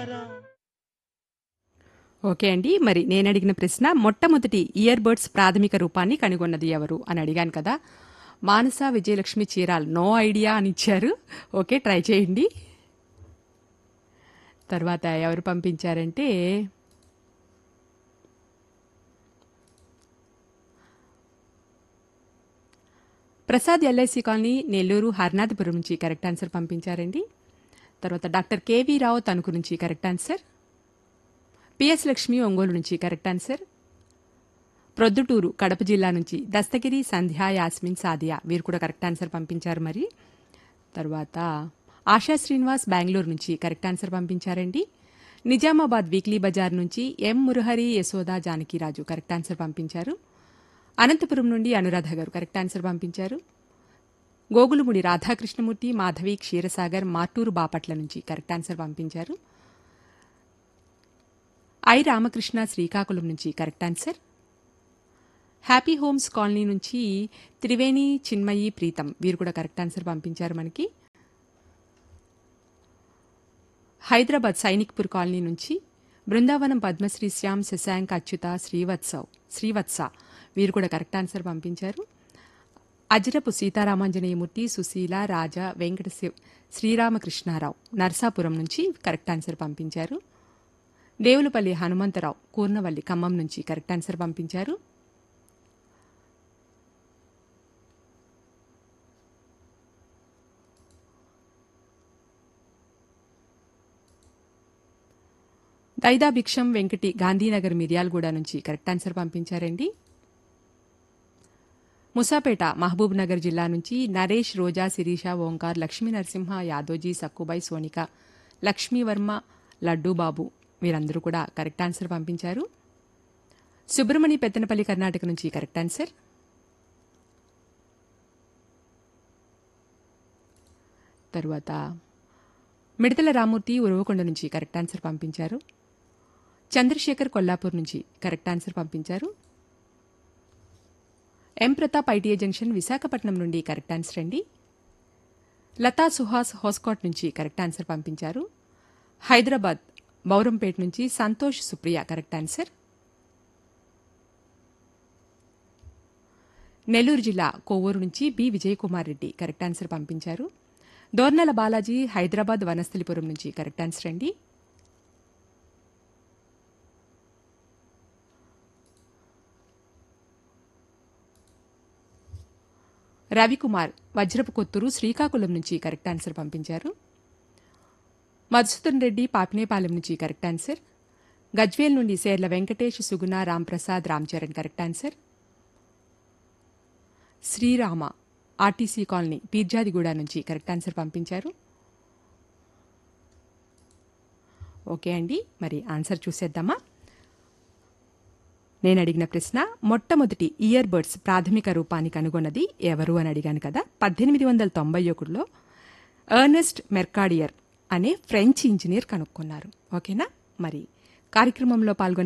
okay అండి మరి నేను అడిగిన ప్రశ్న మొట్టమొదటి ఇయర్ బడ్స్ ప్రాథమిక రూపాన్ని కనుగొన్నది ఎవరు అని అడిగాను కదా మానస విజయలక్ష్మి చీరాల్ నో ఐడియా అని ఇచ్చారు ఓకే ట్రై చేయండి తర్వాత ఎవరు పంపించారంటే ప్రసాద్ ఎల్ఐసి కాలనీ నెల్లూరు హర్నాథపురం నుంచి కరెక్ట్ ఆన్సర్ పంపించారండి తర్వాత డాక్టర్ కేవీ రావు తణుకు నుంచి correct answer PS Lakshmi Ongole నుంచి కరెక్ట్ ఆన్సర్ ప్రొద్దుటూరు కడప జిల్లా నుంచి దస్తగిరి సంధ్యా యాస్మిన్ సాదియా వీరు కూడా కరెక్ట్ ఆన్సర్ పంపించారు మరి తర్వాత ఆశా శ్రీనివాస్ బెంగళూరు నుంచి కరెక్ట్ ఆన్సర్ పంపించారండి నిజామాబాద్ వీక్లీ బజార్ నుంచి M Murahari Yashoda Janakiraju correct answer పంపించారు అనంతపురం నుండి అనురాధ గారు కరెక్ట్ ఆన్సర్ పంపించారు గోగులముడి రాధాకృష్ణమూర్తి మాధవి క్షీరసాగర్ మార్టూరు బాపట్ల నుంచి కరెక్ట్ ఆన్సర్ పంపించారు ఐ రామకృష్ణ శ్రీకాకుళం నుంచి correct answer happy homes colony నుంచి త్రివేణి చిన్మయి ప్రీతం వీరు కూడా కరెక్ట్ ఆన్సర్ పంపించారు మనకి హైదరాబాద్ సైనిక్పూర్ కాలనీ నుంచి బృందావనం పద్మశ్రీ శ్యామ్ శశాంక్ అచ్యుత శ్రీవత్సవ్ శ్రీవత్స వీరు కూడా కరెక్ట్ ఆన్సర్ పంపించారు అజరపు సీతారామాంజనేయమూర్తి సుశీల రాజా వెంకట శివ్ శ్రీరామకృష్ణారావు నర్సాపురం నుంచి కరెక్ట్ ఆన్సర్ పంపించారు దేవులపల్లి హనుమంతరావు కూర్నవల్లి ఖమ్మం నుంచి కరెక్ట్ ఆన్సర్ పంపించారు దైదా భిక్షం వెంకటి గాంధీనగర్ మిర్యాలగూడ నుంచి కరెక్ట్ ఆన్సర్ పంపించారండి ముసాపేట మహబూబ్ నగర్ జిల్లా నుంచి నరేష్ రోజా శిరీష ఓంకార్ లక్ష్మీ నరసింహ యాదోజీ సక్కుబాయ్ సోనిక లక్ష్మీవర్మ లడ్డూబాబు వీరందరూ కూడా కరెక్ట్ ఆన్సర్ పంపించారు సుబ్రమణి పెత్తనపల్లి కర్ణాటక నుంచి కరెక్ట్ ఆన్సర్ తరువాత మిడతల రామూర్తి ఉరవకొండ నుంచి కరెక్ట్ ఆన్సర్ పంపించారు చంద్రశేఖర్ కొల్లాపూర్ నుంచి కరెక్ట్ ఆన్సర్ పంపించారు M Pratap ITI junction Visakhapatnam నుండి కరెక్ట్ ఆన్సర్ అండి లతా సుహాస్ హోస్కాట్ నుంచి కరెక్ట్ ఆన్సర్ పంపించారు హైదరాబాద్ బౌరంపేట నుంచి సంతోష్ సుప్రియ కరెక్ట్ ఆన్సర్ నెల్లూరు జిల్లా కోవూరు నుంచి B Vijayakumar Reddy correct answer పంపించారు దోర్నల బాలాజీ హైదరాబాద్ వనస్థలిపురం నుంచి కరెక్ట్ ఆన్సర్ అండి రవికుమార్ వజ్రపు కొత్తూరు శ్రీకాకుళం నుంచి కరెక్ట్ ఆన్సర్ పంపించారు మధుసూదన్ రెడ్డి పాపినేపాలెం నుంచి కరెక్ట్ ఆన్సర్ గజ్వేల్ నుండి Serla Venkatesh Suguna Ramprasad Ramcharan correct answer Srirama RTC colony Peerzadiguda నుంచి కరెక్ట్ ఆన్సర్ పంపించారు ఓకే అండి మరి ఆన్సర్ చూసేద్దామా నేను అడిగిన ప్రశ్న మొట్టమొదటి ఇయర్ బడ్స్ ప్రాథమిక రూపాన్ని కనుగొన్నది ఎవరు అని అడిగాను కదా పద్దెనిమిది వందల తొంభై ఒకటిలో ఎర్నెస్ట్ మెర్కాడియర్ అనే ఫ్రెంచ్ ఇంజనీర్ కనుక్కున్నారు ఓకేనా మరి కార్యక్రమంలో పాల్గొన్న